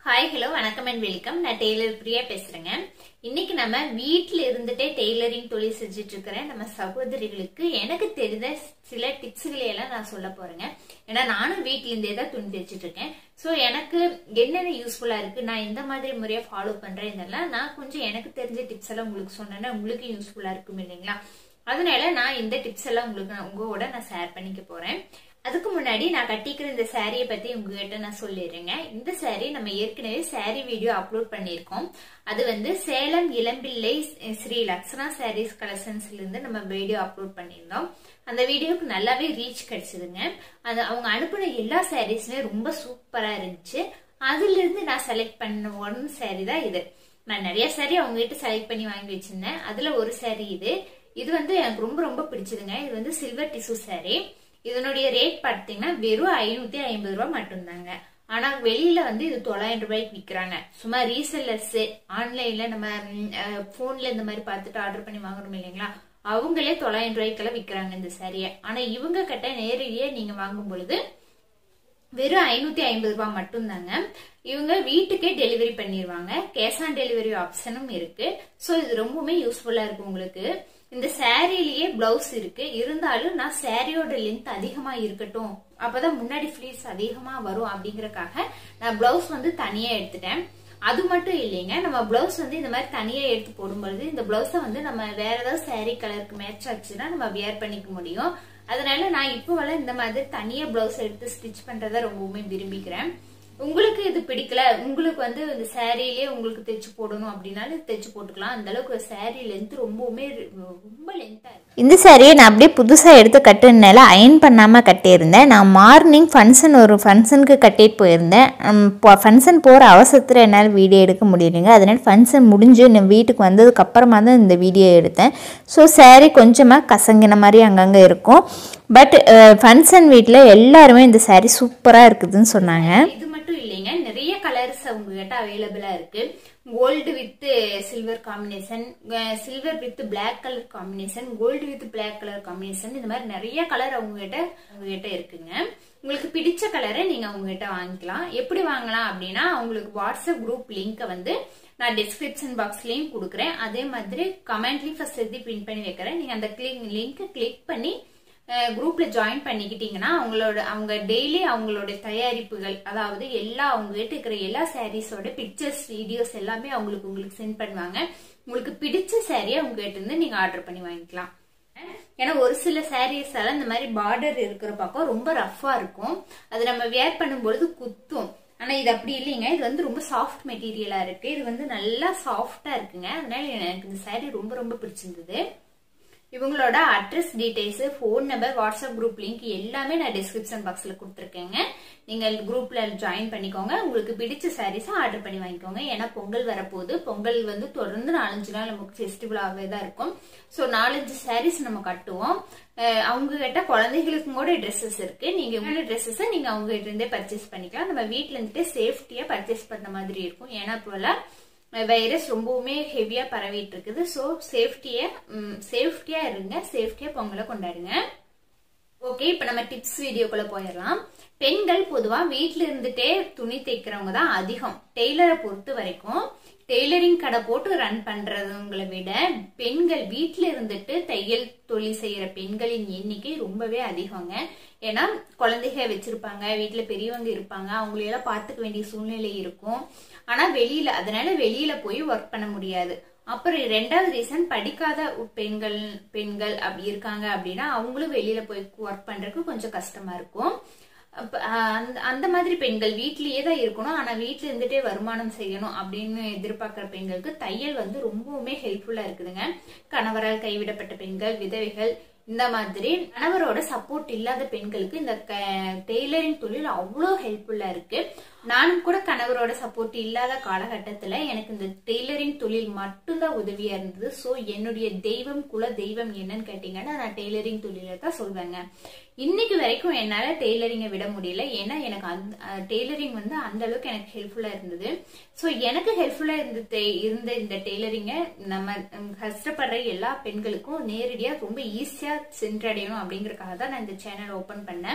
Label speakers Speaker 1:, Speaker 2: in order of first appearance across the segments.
Speaker 1: hi hello வணக்கம் and welcome நான் tailor Priya பேசுறேங்க இன்னைக்கு நம்ம வீட்ல இருந்துட்டே டெய்லரிங் தொழில் செஞ்சுட்டு இருக்கிற நம்ம சகோதரிகளுக்கு எனக்கு தெரிந்த சில டிப்ஸ்களை எல்லாம் நான் சொல்ல போறேங்க ஏன்னா நானும் வீட்ல இருந்தே தான் துணி தைச்சிட்டு இருக்கேன் ஸோ எனக்கு என்னென்ன யூஸ்ஃபுல்லா இருக்கு நான் எந்த மாதிரி முறையா ஃபாலோ பண்றேன் இதெல்லாம் நான் கொஞ்சம் எனக்கு தெரிஞ்ச டிப்ஸ் எல்லாம் உங்களுக்கு சொன்னேன்னா உங்களுக்கு யூஸ்ஃபுல்லா இருக்கும் இல்லைங்களா அதனால நான் இந்த டிப்ஸ் எல்லாம் உங்களுக்கு நான் உங்களோட நான் ஷேர் பண்ணிக்க போறேன் அதுக்கு முன்னாடி நான் கட்டிக்கிற இந்த சாரியை பத்தி உங்ககிட்ட நான் சொல்லிடுறேங்க இந்த சாரி நம்ம ஏற்கனவே சாரி வீடியோ அப்லோட் பண்ணியிருக்கோம் அது வந்து சேலம் இளம்பிள்ளை ஸ்ரீ லக்ஷனா சாரீஸ் கலெக்ஷன்ஸ்ல இருந்து நம்ம வீடியோ அப்லோட் பண்ணியிருந்தோம் அந்த வீடியோக்கு நல்லாவே ரீச் கிடைச்சதுங்க அது அவங்க அனுப்பின எல்லா சாரீஸுமே ரொம்ப சூப்பரா இருந்துச்சு அதுல இருந்து நான் செலக்ட் பண்ண ஒன் சாரி தான் இது நான் நிறைய சாரி அவங்க கிட்ட செலக்ட் பண்ணி வாங்கி வச்சிருந்தேன் அதுல ஒரு சாரி இது இது வந்து எனக்கு ரொம்ப ரொம்ப பிடிச்சதுங்க இது வந்து சில்வர் டிஷ்யூ சாரி இதனுடைய ரேட் பார்த்தீங்கன்னா வெறும் ஐநூத்தி ஐம்பது ரூபா மட்டும்தாங்க ஆனா வெளியில வந்து இது தொள்ளாயிரம் ரூபாய்க்கு விற்கிறாங்க சும்மா ரீசெல்லர்ஸ் ஆன்லைன்ல நம்ம போன்ல இந்த மாதிரி பார்த்துட்டு ஆர்டர் பண்ணி வாங்கணும் இல்லைங்களா அவங்களே தொள்ளாயிரம் ரூபாய்க்கெல்லாம் விற்கிறாங்க இந்த சாரியை ஆனா இவங்க கிட்ட நேரடியே நீங்க வாங்கும் பொழுது வெறும் ஐநூத்தி ஐம்பது ரூபாய் மட்டும்தாங்க இவங்க வீட்டுக்கே டெலிவரி பண்ணிடுவாங்க கேஷ் ஆன் டெலிவரி ஆப்ஷனும் இருக்கு ஸோ இது ரொம்பவுமே யூஸ்ஃபுல்லா இருக்கு உங்களுக்கு இந்த சாரிலேயே பிளவுஸ் இருக்கு இருந்தாலும் நான் சாரியோட லென்த் அதிகமா இருக்கட்டும் அப்பதான் முன்னாடி ஃபிளீட்ஸ் அதிகமா வரும் அப்படிங்கறக்காக நான் பிளவுஸ் வந்து தனியா எடுத்துட்டேன் அது மட்டும் இல்லைங்க நம்ம பிளவுஸ் வந்து இந்த மாதிரி தனியா எடுத்து போடும்பொழுது இந்த பிளவுஸை வந்து நம்ம வேற ஏதாவது சாரி கலருக்கு மேட்ச் ஆச்சுன்னா நம்ம வியர் பண்ணிக்க முடியும் அதனால நான் இப்போ வர இந்த மாதிரி தனியா பிளவுஸ் எடுத்து ஸ்டிச் பண்றத ரொம்பவுமே விரும்பிக்கிறேன் உங்களுக்கு இது பிடிக்கல உங்களுக்கு வந்து இந்த சாரியிலே உங்களுக்கு தைச்சு போடணும் அப்படின்னாலும் தைச்சு போட்டுக்கலாம் அந்த அளவுக்கு சாரி லென்த் ரொம்பவுமே ரொம்ப லென்த்தா இருக்கு
Speaker 2: இந்த சாரியை நான் அப்படியே புதுசாக எடுத்து கட்டுனால அயன் பண்ணாமல் கட்டியிருந்தேன் நான் மார்னிங் ஃபங்க்ஷன் ஒரு ஃபங்க்ஷனுக்கு கட்டிட்டு போயிருந்தேன் ஃபங்க்ஷன் போகிற அவசரத்தில் என்னால் வீடியோ எடுக்க முடியலைங்க அதனால் ஃபங்க்ஷன் முடிஞ்சு நான் வீட்டுக்கு வந்ததுக்கு அப்புறமா தான் இந்த வீடியோ எடுத்தேன் ஸோ சாரீ கொஞ்சமாக கசங்கின மாதிரி அங்கங்கே இருக்கும் பட் ஃபங்க்ஷன் வீட்டில் எல்லாருமே இந்த சாரீ சூப்பராக இருக்குதுன்னு சொன்னாங்க
Speaker 1: இது மட்டும் இல்லைங்க நிறைய கலர்ஸ் உங்ககிட்ட அவைலபிளா இருக்கு gold with silver combination silver with black colour combination gold with black colour combination இந்த மாதிரி நிறைய கலர் அவங்க கிட்ட அவங்க கிட்ட இருக்குங்க உங்களுக்கு பிடிச்ச கலரை நீங்க அவங்க கிட்ட வாங்கிக்கலாம் எப்படி வாங்கலாம் அப்படின்னா அவங்களுக்கு வாட்ஸ்அப் குரூப் லிங்கை வந்து நான் டிஸ்கிரிப்ஷன் பாக்ஸ்லயும் கொடுக்குறேன் அதே மாதிரி கமெண்ட்லயும் ஃபர்ஸ்ட் எழுதி பிரிண்ட் பண்ணி வைக்கிறேன் நீங்க அந்த கிளிக் லிங்க் கிளிக் பண்ணி குரூப்ல ஜாயின் பண்ணிக்கிட்டீங்கன்னா அவங்களோட அவங்க டெய்லி அவங்களோட தயாரிப்புகள் அதாவது எல்லா அவங்க கிட்ட இருக்கிற எல்லா சாரீஸோட பிக்சர்ஸ் வீடியோஸ் எல்லாமே அவங்களுக்கு உங்களுக்கு சென்ட் பண்ணுவாங்க உங்களுக்கு பிடிச்ச சாரியை அவங்க கிட்ட இருந்து நீங்க ஆர்டர் பண்ணி வாங்கிக்கலாம் ஏன்னா ஒரு சில சாரீஸ் எல்லாம் இந்த மாதிரி பார்டர் இருக்கிற பக்கம் ரொம்ப ரஃபா இருக்கும் அது நம்ம வேர் பண்ணும்பொழுது குத்தும் ஆனா இது அப்படி இல்லைங்க இது வந்து ரொம்ப சாஃப்ட் மெட்டீரியலா இருக்கு இது வந்து நல்லா சாஃப்டா இருக்குங்க அதனால எனக்கு இந்த சாரீ ரொம்ப ரொம்ப பிடிச்சிருந்தது இவங்களோட address details phone number WhatsApp group link எல்லாமே நான் டிஸ்கிரிப்ஷன் பாக்ஸ்ல கொடுத்துருக்கேங்க நீங்க குரூப்ல ஜாயின் பண்ணிக்கோங்க உங்களுக்கு பிடிச்ச சாரீஸ் ஆர்டர் பண்ணி வாங்கிக்கோங்க ஏன்னா பொங்கல் வரப்போகுது பொங்கல் வந்து தொடர்ந்து நாலஞ்சு நாள் நமக்கு ஃபெஸ்டிவலாகவே தான் இருக்கும் ஸோ நாலஞ்சு சாரீஸ் நம்ம கட்டுவோம் அவங்க கிட்ட குழந்தைகளுக்கும் கூட ட்ரெஸ்ஸஸ் இருக்கு நீங்க உங்களோட ட்ரெஸ்ஸஸை நீங்க அவங்க கிட்ட இருந்தே பர்ச்சேஸ் பண்ணிக்கலாம் நம்ம வீட்ல இருந்துட்டு சேஃப்டியா பர்ச்சேஸ் பண்ண மாதிரி இருக்கும் ஏன்னா போல வைரஸ் ரொம்பவுமே ஹெவியா பரவிட்டு இருக்குது ஸோ சேஃப்டியா சேஃப்டியா இருங்க சேஃப்டியா பொங்கலை கொண்டாடுங்க ஓகே இப்ப நம்ம டிப்ஸ் வீடியோக்குள்ள போயிடலாம் பெண்கள் பொதுவா வீட்டுல இருந்துட்டே துணி தைக்கிறவங்க தான் அதிகம் டெய்லரை பொறுத்த வரைக்கும் டெய்லரிங் கடை போட்டு ரன் பண்றவங்களை விட பெண்கள் வீட்டுல இருந்துட்டு தையல் தொழில் செய்யற பெண்களின் எண்ணிக்கை ரொம்பவே அதிகங்க ஏன்னா குழந்தைக வச்சிருப்பாங்க வீட்டுல பெரியவங்க இருப்பாங்க அவங்களையெல்லாம் பார்த்துக்க வேண்டிய சூழ்நிலை இருக்கும் ஆனா வெளியில அதனால வெளியில போய் ஒர்க் பண்ண முடியாது அப்புறம் ரெண்டாவது ரீசன் படிக்காத பெண்கள் பெண்கள் அப்படி இருக்காங்க அப்படின்னா அவங்களும் வெளியில போய் ஒர்க் பண்றதுக்கு கொஞ்சம் கஷ்டமா இருக்கும் அந்த அந்த மாதிரி பெண்கள் வீட்லயே தான் இருக்கணும் ஆனா வீட்டுல இருந்துட்டே வருமானம் செய்யணும் அப்படின்னு எதிர்பார்க்கிற பெண்களுக்கு தையல் வந்து ரொம்பவுமே ஹெல்ப்ஃபுல்லா இருக்குதுங்க கணவரால் கைவிடப்பட்ட பெண்கள் விதவைகள் இந்த மாதிரி கணவரோட சப்போர்ட் இல்லாத பெண்களுக்கு இந்த டெய்லரிங் தொழில் அவ்வளோ ஹெல்ப்ஃபுல்லா இருக்கு நானும் கூட கணவரோட சப்போர்ட் இல்லாத காலகட்டத்துல எனக்கு இந்த டெய்லரிங் தொழில் மட்டும்தான் உதவியா இருந்தது ஸோ என்னுடைய தெய்வம் குல தெய்வம் என்னன்னு கேட்டீங்கன்னா நான் டெய்லரிங் தொழிலை தான் சொல்வேங்க இன்னைக்கு வரைக்கும் என்னால டெய்லரிங்கை விட முடியல ஏன்னா எனக்கு அந்த டெய்லரிங் வந்து அந்த அளவுக்கு எனக்கு ஹெல்ப்ஃபுல்லா இருந்தது ஸோ எனக்கு ஹெல்ப்ஃபுல்லா இருந்த இருந்த இந்த டெய்லரிங்கை நம்ம கஷ்டப்படுற எல்லா பெண்களுக்கும் நேரடியா ரொம்ப ஈஸியா சென்றடையணும் அப்படிங்கறதுக்காக தான் நான் இந்த சேனல் ஓபன் பண்ணேன்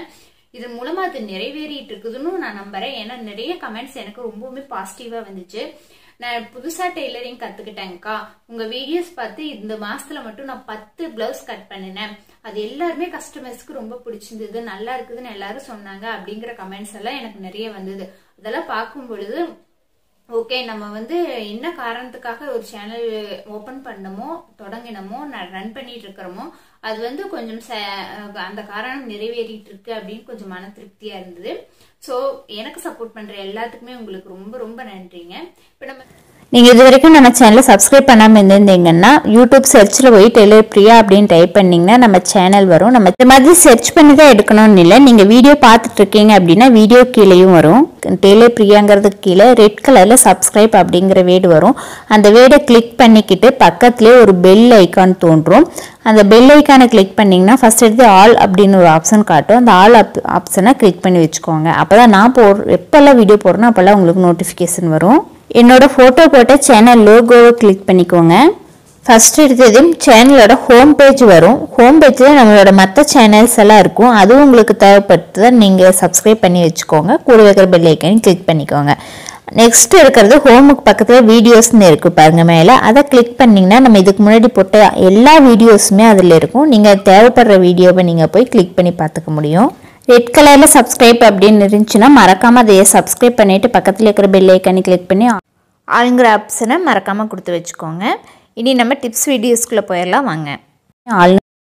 Speaker 1: இது மூலமா அது நிறைவேறிட்டு இருக்குதுன்னு நான் நம்புறேன் ஏன்னா நிறைய கமெண்ட்ஸ் எனக்கு ரொம்பவுமே பாசிட்டிவா வந்துச்சு நான் புதுசா டெய்லரிங் கத்துக்கிட்டேங்க்கா உங்க வீடியோஸ் பார்த்து இந்த மாசத்துல மட்டும் நான் பத்து பிளவுஸ் கட் பண்ணினேன் அது எல்லாருமே கஸ்டமர்ஸ்க்கு ரொம்ப பிடிச்சிருந்தது நல்லா இருக்குதுன்னு எல்லாரும் சொன்னாங்க அப்படிங்கிற கமெண்ட்ஸ் எல்லாம் எனக்கு நிறைய வந்தது அதெல்லாம் பார்க்கும் பொழுது ஓகே நம்ம வந்து என்ன காரணத்துக்காக ஒரு சேனல் ஓபன் பண்ணமோ தொடங்கினமோ ரன் பண்ணிட்டு இருக்கிறோமோ அது வந்து கொஞ்சம் அந்த காரணம் நிறைவேறிட்டு இருக்கு அப்படின்னு கொஞ்சம் மன திருப்தியா இருந்தது ஸோ எனக்கு சப்போர்ட் பண்ற எல்லாத்துக்குமே உங்களுக்கு ரொம்ப ரொம்ப நன்றிங்க இப்போ நம்ம
Speaker 2: நீங்கள் இது வரைக்கும் நம்ம சேனலை சப்ஸ்கிரைப் பண்ணாமல் இருந்திருந்தீங்கன்னா யூடியூப் சர்ச்சில் போய் டெய்லர் பிரியா அப்படின்னு டைப் பண்ணிங்கன்னா நம்ம சேனல் வரும் நம்ம இந்த மாதிரி சர்ச் பண்ணி தான் எடுக்கணும்னு இல்லை நீங்கள் வீடியோ பார்த்துட்டு இருக்கீங்க அப்படின்னா வீடியோ கீழேயும் வரும் டெய்லர் பிரியாங்கிறதுக்கு கீழே ரெட் கலரில் சப்ஸ்கிரைப் அப்படிங்கிற வேர்டு வரும் அந்த வேர்டை கிளிக் பண்ணிக்கிட்டு பக்கத்துலேயே ஒரு பெல் ஐக்கான் தோன்றும் அந்த பெல் ஐக்கானை கிளிக் பண்ணிங்கன்னா ஃபஸ்ட் எடுத்து ஆல் அப்படின்னு ஒரு ஆப்ஷன் காட்டும் அந்த ஆல் ஆப் ஆப்ஷனை கிளிக் பண்ணி வச்சுக்கோங்க அப்போ தான் நான் போடுற எப்போல்லாம் வீடியோ போடுறேனோ அப்போல்லாம் உங்களுக்கு நோட்டிஃபிகேஷன் வரும் என்னோட ஃபோட்டோ போட்ட சேனல் லோகோவை கிளிக் பண்ணிக்கோங்க ஃபஸ்ட் எடுத்தது சேனலோட ஹோம் பேஜ் வரும் ஹோம் பேஜில் நம்மளோட மற்ற சேனல்ஸ் எல்லாம் இருக்கும் அதுவும் உங்களுக்கு தேவைப்பட்டு நீங்கள் சப்ஸ்கிரைப் பண்ணி வச்சுக்கோங்க கூட வைக்கிற பெல் ஐக்கனையும் கிளிக் பண்ணிக்கோங்க நெக்ஸ்ட் இருக்கிறது ஹோமுக்கு பக்கத்தில் வீடியோஸ்னு இருக்குது பாருங்க மேலே அதை கிளிக் பண்ணிங்கன்னா நம்ம இதுக்கு முன்னாடி போட்ட எல்லா வீடியோஸுமே அதில் இருக்கும் நீங்கள் தேவைப்படுற வீடியோவை நீங்கள் போய் கிளிக் பண்ணி பார்த்துக்க முடியும் ரெட் கலரில் சப்ஸ்கிரைப் அப்படின்னு இருந்துச்சுன்னா மறக்காமல் அதையே சப்ஸ்கிரைப் பண்ணிவிட்டு பக்கத்தில் இருக்கிற பெல் ஐக்கானி கிளிக் பண்ணி ஆளுங்கிற ஆப்ஷனை மறக்காமல் கொடுத்து வச்சுக்கோங்க இனி நம்ம டிப்ஸ் வீடியோஸ்குள்ளே போயிடலாம் வாங்க ஆள்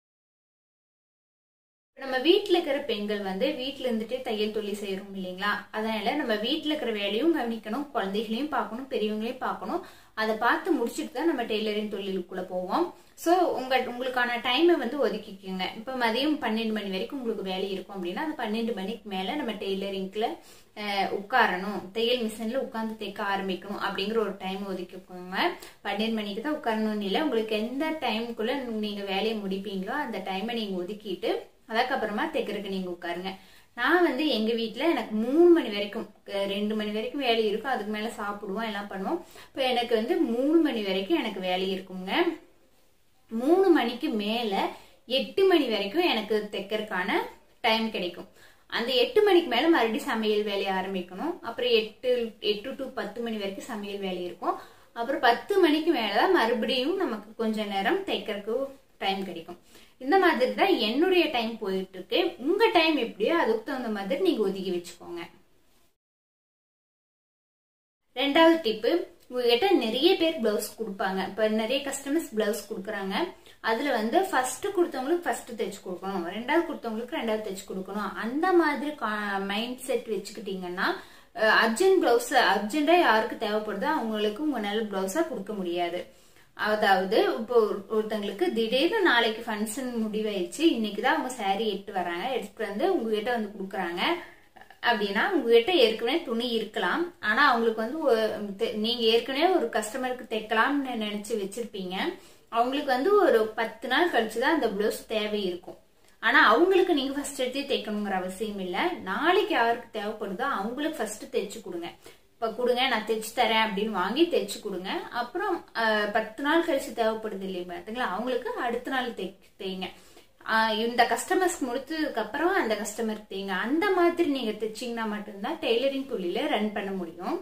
Speaker 1: நம்ம வீட்டில் இருக்கிற பெண்கள் வந்து வீட்டில் இருந்துட்டே தையல் தொழில் செய்கிறோம் இல்லைங்களா அதனால நம்ம வீட்டில் இருக்கிற வேலையும் கவனிக்கணும் குழந்தைகளையும் பார்க்கணும் பெரியவங்களையும் பார்க்கணும் அதை பார்த்து முடிச்சுட்டு தான் நம்ம டெய்லரிங் தொழிலுக்குள்ள போவோம் ஸோ உங்க உங்களுக்கான டைமை வந்து ஒதுக்கிக்கோங்க இப்போ மதியம் பன்னெண்டு மணி வரைக்கும் உங்களுக்கு வேலை இருக்கும் அப்படின்னா அந்த பன்னெண்டு மணிக்கு மேலே நம்ம டெய்லரிங்ல உட்காரணும் தையல் மிஷினில் உட்காந்து தைக்க ஆரம்பிக்கணும் அப்படிங்கிற ஒரு டைம் ஒதுக்கிக்கோங்க பன்னெண்டு மணிக்கு தான் உட்காரணும்னு இல்லை உங்களுக்கு எந்த டைமுக்குள்ள நீங்கள் வேலையை முடிப்பீங்களோ அந்த டைமை நீங்கள் ஒதுக்கிட்டு அதுக்கப்புறமா தைக்கிறதுக்கு நீங்கள் உட்காருங்க நான் வந்து எங்க வீட்டில் எனக்கு மூணு மணி வரைக்கும் ரெண்டு மணி வரைக்கும் வேலை இருக்கும் அதுக்கு மேலே சாப்பிடுவோம் எல்லாம் பண்ணுவோம் இப்போ எனக்கு வந்து மூணு மணி வரைக்கும் எனக்கு வேலை இருக்குங்க மூணு மணிக்கு மேல எட்டு மணி வரைக்கும் எனக்கு தைக்கிறதுக்கான டைம் கிடைக்கும் அந்த எட்டு மணிக்கு மேல மறுபடியும் சமையல் வேலையை ஆரம்பிக்கணும் அப்புறம் எட்டு எட்டு டு பத்து மணி வரைக்கும் சமையல் வேலை இருக்கும் அப்புறம் பத்து மணிக்கு மேலதான் மறுபடியும் நமக்கு கொஞ்ச நேரம் தைக்கிறதுக்கு டைம் கிடைக்கும் இந்த மாதிரி தான் என்னுடைய டைம் போயிட்டு இருக்கு உங்க டைம் எப்படியோ அதுக்கு தகுந்த மாதிரி நீங்க ஒதுக்கி வச்சுக்கோங்க ரெண்டாவது டிப்பு உங்ககிட்ட நிறைய பேர் பிளவுஸ் கொடுப்பாங்க இப்ப நிறைய கஸ்டமர்ஸ் பிளவுஸ் கொடுக்குறாங்க அதுல வந்து ஃபர்ஸ்ட் கொடுத்தவங்களுக்கு ஃபர்ஸ்ட் தைச்சு கொடுக்கணும் ரெண்டாவது கொடுத்தவங்களுக்கு ரெண்டாவது தைச்சு கொடுக்கணும் அந்த மாதிரி மைண்ட் செட் வச்சுக்கிட்டீங்கன்னா அர்ஜென்ட் பிளவுஸ் அர்ஜென்டா யாருக்கு தேவைப்படுதோ அவங்களுக்கு உங்களால பிளவுஸா கொடுக்க முடியாது அதாவது இப்போ ஒருத்தங்களுக்கு திடீர்னு நாளைக்கு ஃபங்க்ஷன் முடிவாயிடுச்சு இன்னைக்குதான் அவங்க சாரி எடுத்து வராங்க எடுத்துட்டு வந்து உங்ககிட்ட வந்து கொடுக்குறாங்க அப்படின்னா உங்ககிட்ட ஏற்கனவே துணி இருக்கலாம் ஆனா அவங்களுக்கு வந்து நீங்க ஏற்கனவே ஒரு கஸ்டமருக்கு தைக்கலாம்னு நினைச்சு வச்சிருப்பீங்க அவங்களுக்கு வந்து ஒரு பத்து நாள் கழிச்சுதான் அந்த பிளவுஸ் தேவை இருக்கும் ஆனா அவங்களுக்கு நீங்க ஃபர்ஸ்ட் எடுத்து தைக்கணுங்கிற அவசியம் இல்ல நாளைக்கு யாருக்கு தேவைப்படுதோ அவங்களுக்கு ஃபர்ஸ்ட் தைச்சு கொடுங்க இப்ப கொடுங்க நான் தைச்சு தரேன் அப்படின்னு வாங்கி தைச்சு கொடுங்க அப்புறம் பத்து நாள் கழிச்சு தேவைப்படுது இல்லையா பாத்தீங்களா அவங்களுக்கு அடுத்த நாள் தைங்க இந்த கஸ்டமர்ஸ்க்கு முடிச்சதுக்கு அப்புறம் அந்த கஸ்டமருக்கு தேங்க அந்த மாதிரி நீங்க தைச்சீங்கன்னா மட்டும்தான் டெய்லரிங் தொழில ரன் பண்ண முடியும்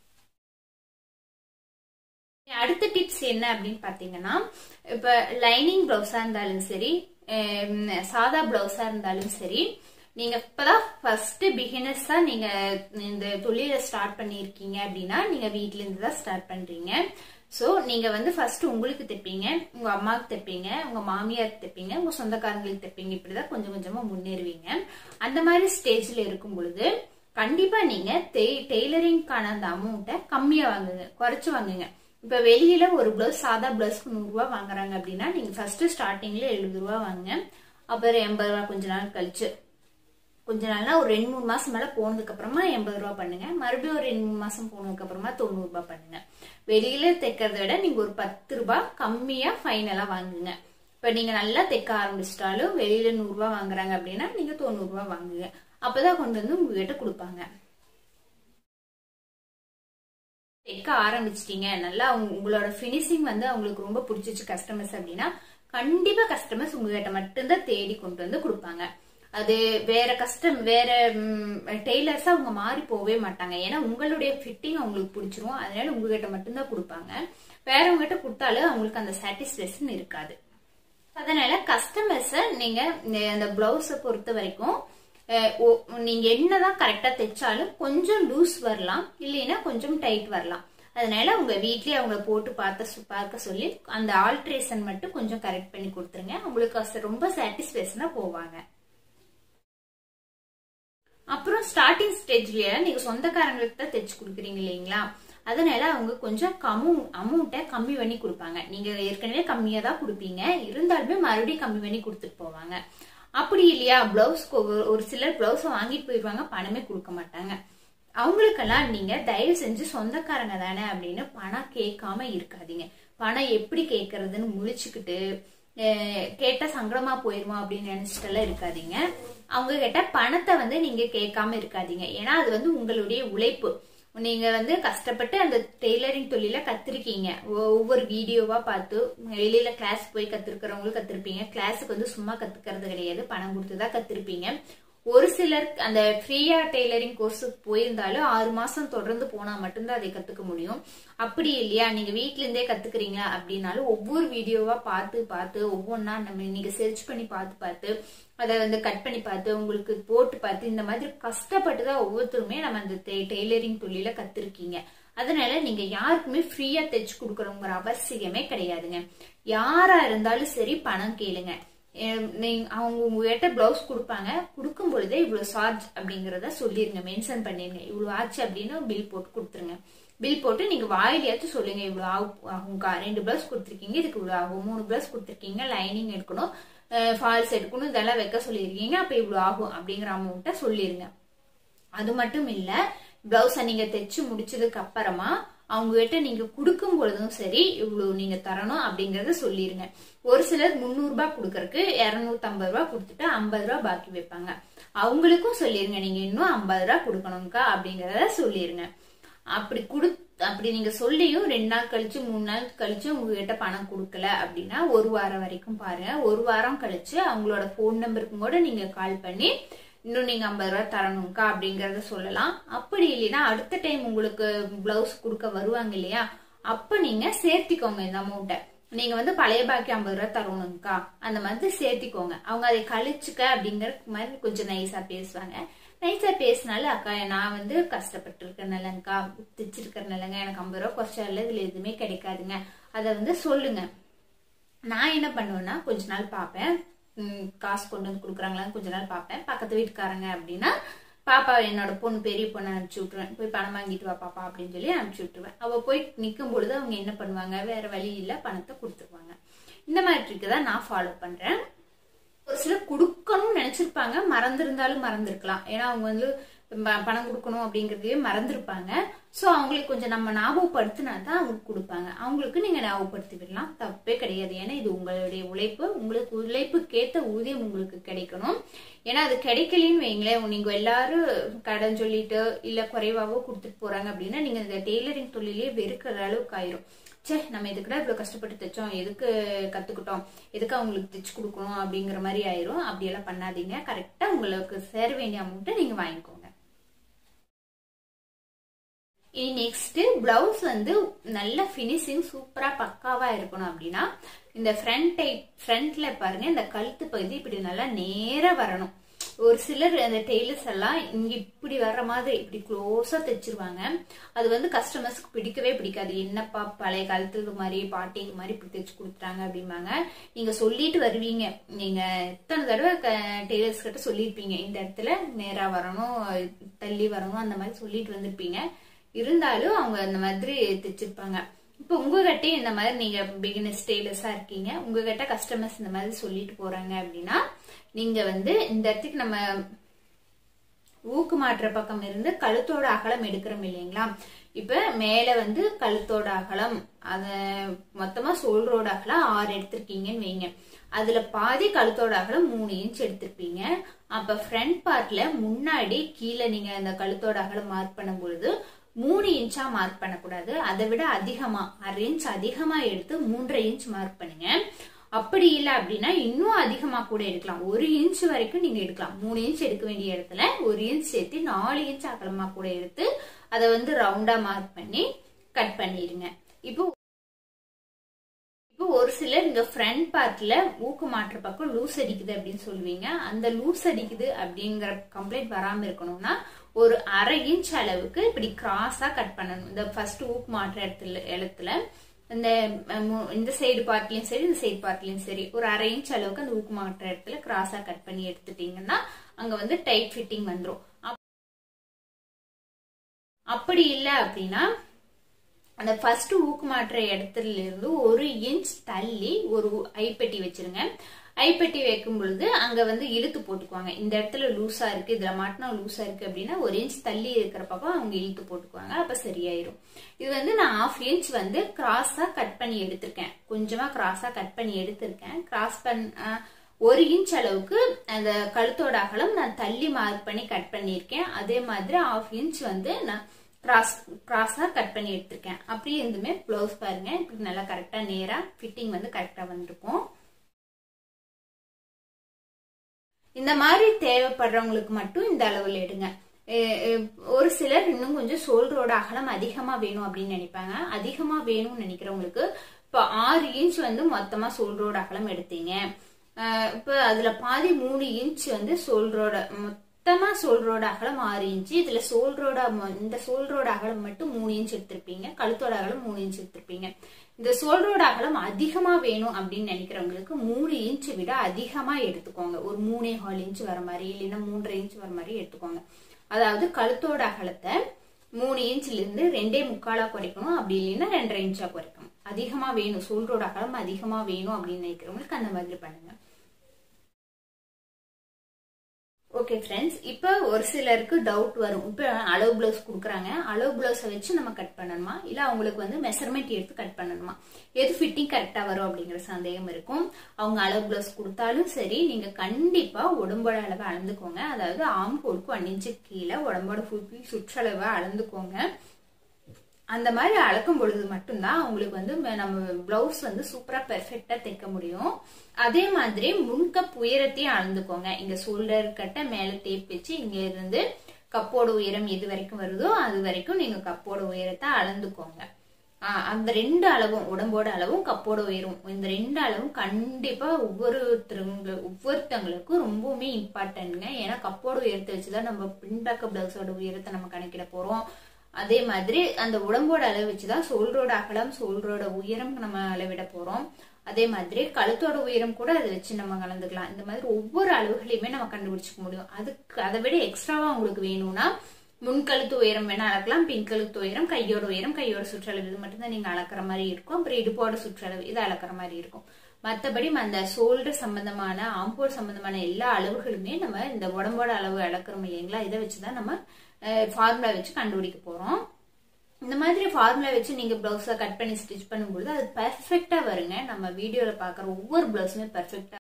Speaker 1: அடுத்த டிப்ஸ் என்ன அப்படின்னு பாத்தீங்கன்னா இப்ப லைனிங் பிளவுஸா இருந்தாலும் சரி சாதா பிளவுஸா இருந்தாலும் சரி நீங்க இப்பதான் ஃபர்ஸ்ட் பிகினர்ஸா நீங்க இந்த தொழிலை ஸ்டார்ட் பண்ணிருக்கீங்க அப்படின்னா நீங்க வீட்ல இருந்து தான் ஸ்டார்ட் பண்றீங்க சோ நீங்க வந்து ஃபர்ஸ்ட் உங்களுக்கு தைப்பீங்க உங்க அம்மாவுக்கு தைப்பீங்க உங்க மாமியாருக்கு தைப்பீங்க உங்க சொந்தக்காரங்களுக்கு தைப்பீங்க இப்படிதான் கொஞ்சம் கொஞ்சமா முன்னேறுவீங்க அந்த மாதிரி ஸ்டேஜ்ல இருக்கும் பொழுது கண்டிப்பா நீங்க டெய்லரிங்கான அந்த அமௌண்ட்டை கம்மியா வாங்குங்க குறைச்சு வாங்குங்க இப்ப வெளியில ஒரு பிளவுஸ் சாதா பிளவுஸ்க்கு நூறு ரூபாய் வாங்குறாங்க அப்படின்னா நீங்க ஃபர்ஸ்ட் ஸ்டார்டிங்ல எழுபது ரூபா வாங்குங்க அப்புறம் எண்பது ரூபா கொஞ்ச நாள் கழிச்சு கொஞ்ச நாள்னா ஒரு ரெண்டு மூணு மாசம் மேல போனதுக்கு அப்புறமா எண்பது ரூபா பண்ணுங்க மறுபடியும் ஒரு ரெண்டு மூணு மாசம் போனதுக்கு அப்புறமா தொண்ணூறு ரூபாய் பண்ணுங்க வெளியில தைக்கிறத விட நீங்க ஒரு பத்து ரூபாய் கம்மியா ஃபைனலா வாங்குங்க இப்ப நீங்க நல்லா தைக்க ஆரம்பிச்சிட்டாலும் வெளியில நூறு ரூபாய் வாங்குறாங்க அப்படின்னா நீங்க தொண்ணூறு ரூபாய் வாங்குங்க அப்பதான் கொண்டு வந்து உங்ககிட்ட கொடுப்பாங்க தைக்க ஆரம்பிச்சிட்டீங்க நல்லா உங்களோட பினிஷிங் வந்து அவங்களுக்கு ரொம்ப பிடிச்சிச்சு கஸ்டமர்ஸ் அப்படின்னா கண்டிப்பா கஸ்டமர்ஸ் உங்ககிட்ட மட்டும்தான் தேடி கொண்டு வந்து கொடுப்பாங்க அது வேற கஸ்டம் வேற டெய்லர்ஸ் அவங்க மாறி போகவே மாட்டாங்க ஏன்னா உங்களுடைய ஃபிட்டிங் அவங்களுக்கு பிடிச்சிரும் அதனால உங்ககிட்ட மட்டும்தான் கொடுப்பாங்க வேறவங்ககிட்ட கொடுத்தாலும் அவங்களுக்கு அந்த சாட்டிஸ்பேக்ஷன் இருக்காது அதனால கஸ்டமர்ஸை நீங்க இந்த- அந்த பிளவுஸை பொறுத்த வரைக்கும் அஹ், ஓ- நீங்க என்னதான் கரெக்டா தைச்சாலும் கொஞ்சம் லூஸ் வரலாம் இல்லைன்னா கொஞ்சம் டைட் வரலாம் அதனால உங்க வீட்லயே அவங்க போட்டு பார்த்த சொ- பார்க்க சொல்லி அந்த ஆல்ட்ரேஷன் மட்டும் கொஞ்சம் கரெக்ட் பண்ணி கொடுத்துருங்க உங்களுக்கு அது ரொம்ப சாட்டிஸ்பேக்ஷனா போவாங்க அப்புறம் ஸ்டார்டிங் ஸ்டேஜ்ல நீங்க சொந்தக்காரங்களுக்கு தான் தைச்சு கொடுக்குறீங்க இல்லைங்களா அதனால அவங்க கொஞ்சம் கம்மு அமௌண்ட்டை கம்மி பண்ணி கொடுப்பாங்க நீங்க ஏற்கனவே கம்மியா தான் கொடுப்பீங்க இருந்தாலுமே மறுபடியும் கம்மி பண்ணி கொடுத்துட்டு போவாங்க அப்படி இல்லையா பிளவுஸ்க்கு ஒரு- ஒரு சிலர் பிளவுஸை வாங்கிட்டு போயிடுவாங்க பணமே கொடுக்க மாட்டாங்க அவங்களுக்கெல்லாம் நீங்க தயவு செஞ்சு சொந்தக்காரங்க தானே அப்படின்னு பணம் கேட்காம இருக்காதீங்க பணம் எப்படி கேட்கறதுன்னு முழிச்சுக்கிட்டு அஹ், கேட்டா சங்கடமா போயிருமா அப்படின்னு நினைச்சிட்டு எல்லாம் இருக்காதீங்க அவங்க கிட்ட பணத்தை வந்து நீங்க கேட்காம இருக்காதீங்க ஏன்னா அது வந்து உங்களுடைய உழைப்பு நீங்க வந்து கஷ்டப்பட்டு அந்த டெய்லரிங் தொழில கத்திருக்கீங்க ஒ- ஒவ்வொரு வீடியோவா பார்த்து வெளியில கிளாஸ் போய் கத்துருக்கிறவங்களும் கத்திருப்பீங்க கிளாஸுக்கு வந்து சும்மா கத்துக்கிறது கிடையாது பணம் கொடுத்து தான் கத்திருப்பீங்க ஒரு சிலர் அந்த ஃப்ரீயா டெய்லரிங் கோர்ஸுக்கு போயிருந்தாலும் ஆறு மாசம் தொடர்ந்து போனா மட்டும்தான் அதை கத்துக்க முடியும் அப்படி இல்லையா நீங்க வீட்ல இருந்தே கத்துக்கிறீங்களா அப்படின்னாலும் ஒவ்வொரு வீடியோவா பார்த்து பார்த்து ஒவ்வொன்றா நம்ம நீங்க சர்ச் பண்ணி பார்த்து பார்த்து அதை வந்து கட் பண்ணி பார்த்து உங்களுக்கு போட்டு பார்த்து இந்த மாதிரி கஷ்டப்பட்டு தான் ஒவ்வொருத்தருமே நம்ம அந்த டெய்லரிங் தொழில கத்திருக்கீங்க அதனால நீங்க யாருக்குமே ஃப்ரீயா தைச்சு கொடுக்கணுங்கிற அவசியமே கிடையாதுங்க யாரா இருந்தாலும் சரி பணம் கேளுங்க எம், நீங்க அவங்க உங்ககிட்ட பிளவுஸ் கொடுப்பாங்க கொடுக்கும் பொழுதே இவ்வளவு சார்ஜ் அப்படிங்கறத சொல்லிருங்க மென்ஷன் பண்ணிருங்க இவ்வளவு ஆச்சு அப்படின்னு பில் போட்டு கொடுத்துருங்க பில் போட்டு நீங்க வாயிலையாச்சும் சொல்லுங்க இவ்வளவு ஆகும் ஆகும்க்கா ரெண்டு பிளவுஸ் கொடுத்துருக்கீங்க இதுக்கு இவ்வளவு ஆகும் மூணு பிளவுஸ் கொடுத்துருக்கீங்க லைனிங் எடுக்கணும் ஃபால்ஸ் எடுக்கணும் இதெல்லாம் வைக்க சொல்லியிருக்கீங்க அப்ப இவ்வளவு ஆகும் அப்படிங்கிற அமௌண்ட்டை சொல்லிருங்க அது மட்டும் இல்ல பிளவுஸ நீங்க தைச்சு முடிச்சதுக்கு அப்புறமா அவங்க கிட்ட நீங்க கொடுக்கும் பொழுதும் சரி இவ்வளவு நீங்க தரணும் அப்படிங்கறத சொல்லிருங்க ஒரு சிலர் முந்நூறு ரூபாய் கொடுக்கறதுக்கு இருநூத்தி ஐம்பது ரூபாய் கொடுத்துட்டு ஐம்பது ரூபாய் பாக்கி வைப்பாங்க அவங்களுக்கும் சொல்லிருங்க நீங்க இன்னும் ஐம்பது ரூபாய் கொடுக்கணும்க்கா அப்படிங்கறத சொல்லிருங்க அப்படி குடு அப்படி நீங்க சொல்லியும் ரெண்டு நாள் கழிச்சு மூணு நாள் கழிச்சு உங்ககிட்ட பணம் கொடுக்கல அப்படின்னா ஒரு வாரம் வரைக்கும் பாருங்க ஒரு வாரம் கழிச்சு அவங்களோட போன் நம்பருக்கும் கூட நீங்க கால் பண்ணி இன்னும் நீங்க ஐம்பது ரூபாய் தரணும்க்கா அப்படிங்கறத சொல்லலாம் அப்படி இல்லைன்னா அடுத்த டைம் உங்களுக்கு பிளவுஸ் கொடுக்க வருவாங்க இல்லையா அப்ப நீங்க சேர்த்திக்கோங்க இந்த அமௌண்ட்டை நீங்க வந்து பழைய பாக்கி ஐம்பது ரூபாய் தரணும்க்கா அந்த மாதிரி சேர்த்திக்கோங்க அவங்க அதை கழிச்சுக்க அப்படிங்கிற மாதிரி கொஞ்சம் நைஸா பேசுவாங்க நைஸா பேசினாலும் அக்கா நான் வந்து கஷ்டப்பட்டு இருக்கேன்லங்கக்கா தைச்சிருக்கிறனாலங்க எனக்கு ஐம்பது ரூபா குறைச்சால இதுல எதுவுமே கிடைக்காதுங்க அதை வந்து சொல்லுங்க நான் என்ன பண்ணுவேன்னா கொஞ்ச நாள் பார்ப்பேன் ம், காசு கொண்டு வந்து கொடுக்குறாங்களான்னு கொஞ்ச நாள் பார்ப்பேன் பக்கத்து வீட்டுக்காரங்க அப்படின்னா பாப்பா என்னோட பொண்ணு பெரிய பொண்ணை அனுப்பிச்சு விட்டுருவேன் போய் பணம் வாங்கிட்டு வா பாப்பா அப்படின்னு சொல்லி அனுப்பிச்சு விட்டுருவேன் அவ போய் நிற்கும் பொழுது அவங்க என்ன பண்ணுவாங்க வேற வழி இல்லை பணத்தை கொடுத்துருவாங்க இந்த மாதிரி ட்ரிக்கு தான் நான் ஃபாலோ பண்றேன் ஒரு சிலர் கொடுக்கணும்னு நினைச்சிருப்பாங்க மறந்திருந்தாலும் மறந்திருக்கலாம் ஏன்னா அவங்க வந்து ப- பணம் கொடுக்கணும் அப்படிங்கறதையே மறந்திருப்பாங்க சோ அவங்களுக்கு கொஞ்சம் நம்ம ஞாபகப்படுத்தினா தான் அவங்க கொடுப்பாங்க அவங்களுக்கு நீங்க ஞாபகப்படுத்தி விடலாம் தப்பே கிடையாது ஏன்னா இது உங்களுடைய உழைப்பு உங்களுக்கு உழைப்புக்கேத்த ஊதியம் உங்களுக்கு கிடைக்கணும் ஏன்னா அது கிடைக்கலன்னு வைங்களேன் நீங்க எல்லாரும் கடன் சொல்லிட்டு இல்ல குறைவாவோ கொடுத்துட்டு போறாங்க அப்படின்னா நீங்க இந்த டெய்லரிங் தொழிலே வெறுக்கிற அளவுக்கு ஆயிரும் ச்சே நம்ம இதுக்குடா இவ்வளவு கஷ்டப்பட்டு தைச்சோம் எதுக்கு கத்துக்கிட்டோம் எதுக்கு அவங்களுக்கு தைச்சு கொடுக்கணும் அப்படிங்கிற மாதிரி ஆயிரும் அப்படியெல்லாம் பண்ணாதீங்க கரெக்டா உங்களுக்கு சேர வேண்டிய அமௌண்ட்டை நீங்க வாங்கிக்கோங்க இனி நெக்ஸ்ட் பிளவுஸ் வந்து நல்ல ஃபினிஷிங் சூப்பரா பக்காவா இருக்கணும் அப்படின்னா இந்த ஃப்ரண்ட் டைப் ஃப்ரண்ட்ல பாருங்க இந்த கழுத்து பகுதி இப்படி நல்லா நேரா வரணும் ஒரு சிலர் அந்த டெய்லர்ஸ் எல்லாம் இங்க இப்படி வர்ற மாதிரி இப்படி க்ளோஸா தைச்சிருவாங்க அது வந்து கஸ்டமர்ஸ்க்கு பிடிக்கவே பிடிக்காது என்னப்பா பழைய காலத்துக்கு மாதிரி பாட்டிக்கு மாதிரி இப்படி தைச்சு கொடுத்துட்டாங்க அப்படிம்பாங்க நீங்க சொல்லிட்டு வருவீங்க நீங்க எத்தனை தடவை டெய்லர்ஸ் கிட்ட சொல்லியிருப்பீங்க இந்த இடத்துல நேரா வரணும் தள்ளி வரணும் அந்த மாதிரி சொல்லிட்டு வந்திருப்பீங்க இருந்தாலும் அவங்க அந்த மாதிரி தைச்சிருப்பாங்க இப்போ உங்ககிட்டயும் இந்த மாதிரி நீங்க பிகினஸ் டெய்லர்ஸா இருக்கீங்க உங்ககிட்ட கஸ்டமர்ஸ் இந்த மாதிரி சொல்லிட்டு போறாங்க அப்படின்னா நீங்க வந்து இந்த இடத்துக்கு நம்ம ஊக்கு மாற்ற பக்கம் இருந்து கழுத்தோட அகலம் எடுக்கிறோம் இல்லைங்களா இப்ப மேல வந்து கழுத்தோட அகலம் அத மொத்தமா சோல்ரோட அகலம் ஆறு எடுத்திருக்கீங்கன்னு வைங்க அதுல பாதி கழுத்தோட அகலம் மூணு இன்ச் எடுத்திருப்பீங்க அப்ப ஃப்ரண்ட் பார்ட்ல முன்னாடி கீழே நீங்க அந்த கழுத்தோட அகலம் மார்க் பண்ணும் பொழுது மூணு இன்ச்சா மார்க் பண்ணக்கூடாது அதை விட அதிகமா அரை இன்ச் அதிகமா எடுத்து மூன்றரை இன்ச் மார்க் பண்ணுங்க அப்படி இல்லை அப்படின்னா இன்னும் அதிகமா கூட எடுக்கலாம் ஒரு இன்ச் வரைக்கும் நீங்க எடுக்கலாம் மூணு இன்ச் எடுக்க வேண்டிய இடத்துல ஒரு இன்ச் சேர்த்து நாலு இன்ச் அகலமா கூட எடுத்து அதை வந்து ரவுண்டா மார்க் பண்ணி கட் பண்ணிடுங்க இப்போ இப்போ ஒரு சிலர் இந்த ஃப்ரண்ட் பார்ட்ல ஊக்கு மாற்ற பக்கம் லூஸ் அடிக்குது அப்படின்னு சொல்லுவீங்க அந்த லூஸ் அடிக்குது அப்படிங்கிற கம்ப்ளைண்ட் வராம இருக்கணும்னா ஒரு அரை இன்ச் அளவுக்கு இப்படி கிராஸா கட் பண்ணணும் இந்த ஃபர்ஸ்ட் ஊக்கு மாற்ற இடத்துல இடத்துல இந்த இந்த சைடு பார்ட்லயும் சரி இந்த சைடு பார்ட்லயும் சரி ஒரு அரை இன்ச் அளவுக்கு அந்த ஊக்கு மாற்ற இடத்துல கிராஸா கட் பண்ணி எடுத்துட்டீங்கன்னா அங்க வந்து டைட் ஃபிட்டிங் வந்துடும் அப்படி இல்லை அப்படின்னா அந்த ஃபர்ஸ்ட் ஊக்கு மாற்ற இடத்துல இருந்து ஒரு இன்ச் தள்ளி ஒரு ஐப்பெட்டி வச்சிருங்க ஐப்பெட்டி வைக்கும் பொழுது அங்க வந்து இழுத்து போட்டுக்குவாங்க இந்த இடத்துல லூசா இருக்கு இதுல மாட்டினா லூசா இருக்கு அப்படின்னா ஒரு இன்ச் தள்ளி இருக்கிற பக்கம் அவங்க இழுத்து போட்டுக்குவாங்க அப்ப சரியாயிரும் இது வந்து நான் ஆஃப் இன்ச் வந்து கிராஸா கட் பண்ணி எடுத்திருக்கேன் கொஞ்சமா கிராஸா கட் பண்ணி எடுத்திருக்கேன் கிராஸ் பண்ண ஒரு இன்ச் அளவுக்கு அந்த கழுத்தோட அகலம் நான் தள்ளி மார்க் பண்ணி கட் பண்ணியிருக்கேன் அதே மாதிரி ஆஃப் இன்ச் வந்து நான் கிராஸ் கிராஸா கட் பண்ணி எடுத்திருக்கேன் அப்படியே இருந்துமே ப்ளவுஸ் பாருங்க இப்படி நல்லா கரெக்டா நேரா ஃபிட்டிங் வந்து கரெக்டா வந்திருக்கும் இந்த மாதிரி தேவைப்படுறவங்களுக்கு மட்டும் இந்த அளவில் எடுங்க ஒரு சிலர் இன்னும் கொஞ்சம் சோல்டரோட அகலம் அதிகமா வேணும் அப்படின்னு நினைப்பாங்க அதிகமா வேணும்னு நினைக்கிறவங்களுக்கு இப்போ ஆறு இன்ச் வந்து மொத்தமா சோல்டரோட அகலம் எடுத்தீங்க இப்போ அதுல பாதி மூணு இன்ச் வந்து சோல்டரோட மொத்தமா சோல்டரோட அகலம் ஆறு இன்ச்சு இதுல சோல்டரோட இந்த சோல்டரோட அகலம் மட்டும் மூணு இன்ச் எடுத்திருப்பீங்க கழுத்தோட அகலம் மூணு இன்ச் எடுத்திருப்பீங்க இந்த சோல்டரோட அகலம் அதிகமா வேணும் அப்படின்னு நினைக்கிறவங்களுக்கு மூணு இன்ச் விட அதிகமா எடுத்துக்கோங்க ஒரு மூணே ஹால் இன்ச் வர மாதிரி இல்லைன்னா மூன்றரை இன்ச் வர மாதிரி எடுத்துக்கோங்க அதாவது கழுத்தோட அகலத்தை மூணு இன்ச்ல இருந்து ரெண்டே முக்காலா குறைக்கணும் அப்படி இல்லைன்னா ரெண்டரை இன்ச்சா குறைக்கணும் அதிகமா வேணும் சோல்டரோட அகலம் அதிகமா வேணும் அப்படின்னு நினைக்கிறவங்களுக்கு அந்த மாதிரி பண்ணுங்க ஓகே ஃப்ரெண்ட்ஸ் இப்போ ஒரு சிலருக்கு டவுட் வரும் இப்போ அளவு பிளவுஸ் கொடுக்குறாங்க அளவு பிளவுஸை வச்சு நம்ம கட் பண்ணணுமா இல்லை அவங்களுக்கு வந்து மெஷர்மெண்ட் எடுத்து கட் பண்ணணுமா எது ஃபிட்டிங் கரெக்டாக வரும் அப்படிங்கிற சந்தேகம் இருக்கும் அவங்க அளவு பிளவுஸ் கொடுத்தாலும் சரி நீங்கள் கண்டிப்பாக உடம்போட அளவை அளந்துக்கோங்க அதாவது ஆம் கோலுக்கு ஒன் இன்ச்சு கீழே உடம்போட ஃபுல் சுற்றளவை அளந்துக்கோங்க அந்த மாதிரி அளக்கும் பொழுது மட்டும்தான் அவங்களுக்கு வந்து நம்ம பிளவுஸ் வந்து சூப்பரா பெர்ஃபெக்டா தைக்க முடியும் அதே மாதிரி முன்கப் உயரத்தையும் அளந்துக்கோங்க இங்க ஷோல்டர் கட்ட மேல டேப் வச்சு இங்க இருந்து கப்போட உயரம் எது வரைக்கும் வருதோ அது வரைக்கும் நீங்க கப்போட உயரத்தை அளந்துக்கோங்க அந்த ரெண்டு அளவும் உடம்போட அளவும் கப்போட உயரும் இந்த ரெண்டு அளவும் கண்டிப்பா ஒவ்வொருத்தருங்க ஒவ்வொருத்தங்களுக்கும் ரொம்பவுமே இம்பார்ட்டன்ட்ங்க ஏன்னா கப்போட உயரத்தை வச்சுதான் நம்ம பின்பக்க பிளவுஸோட உயரத்தை நம்ம கணக்கிட போறோம் அதே மாதிரி அந்த உடம்போட அளவு வச்சுதான் சோல்ரோட அகலம் சோல்ரோட உயரம் நம்ம அளவிட போறோம் அதே மாதிரி கழுத்தோட உயரம் கூட அதை வச்சு நம்ம கலந்துக்கலாம் இந்த மாதிரி ஒவ்வொரு அளவுகளையுமே நம்ம கண்டுபிடிச்சிக்க முடியும் அதுக்கு அதை விட எக்ஸ்ட்ராவா உங்களுக்கு வேணும்னா முன்கழுத்து உயரம் வேணா அளக்கலாம் பின்கழுத்து உயரம் கையோட உயரம் கையோட சுற்றளவு இது மட்டும்தான் நீங்க அளக்குற மாதிரி இருக்கும் அப்புறம் இடுப்போட சுற்றளவு இது அளக்குற மாதிரி இருக்கும் மற்றபடி அந்த ஷோல்டர் சம்பந்தமான ஆம்போல் சம்பந்தமான எல்லா அளவுகளுமே நம்ம இந்த உடம்போட அளவு அளக்குறோம் இல்லைங்களா இதை வச்சுதான் நம்ம ஃபார்முலா வச்சு கண்டுபிடிக்க போறோம் இந்த மாதிரி ஃபார்முலா வச்சு நீங்க பிளவுஸை கட் பண்ணி ஸ்டிச் பண்ணும்பொழுது அது பெர்ஃபெக்டா வருங்க நம்ம வீடியோல பாக்குற ஒவ்வொரு பிளவுஸுமே பெர்ஃபெக்டா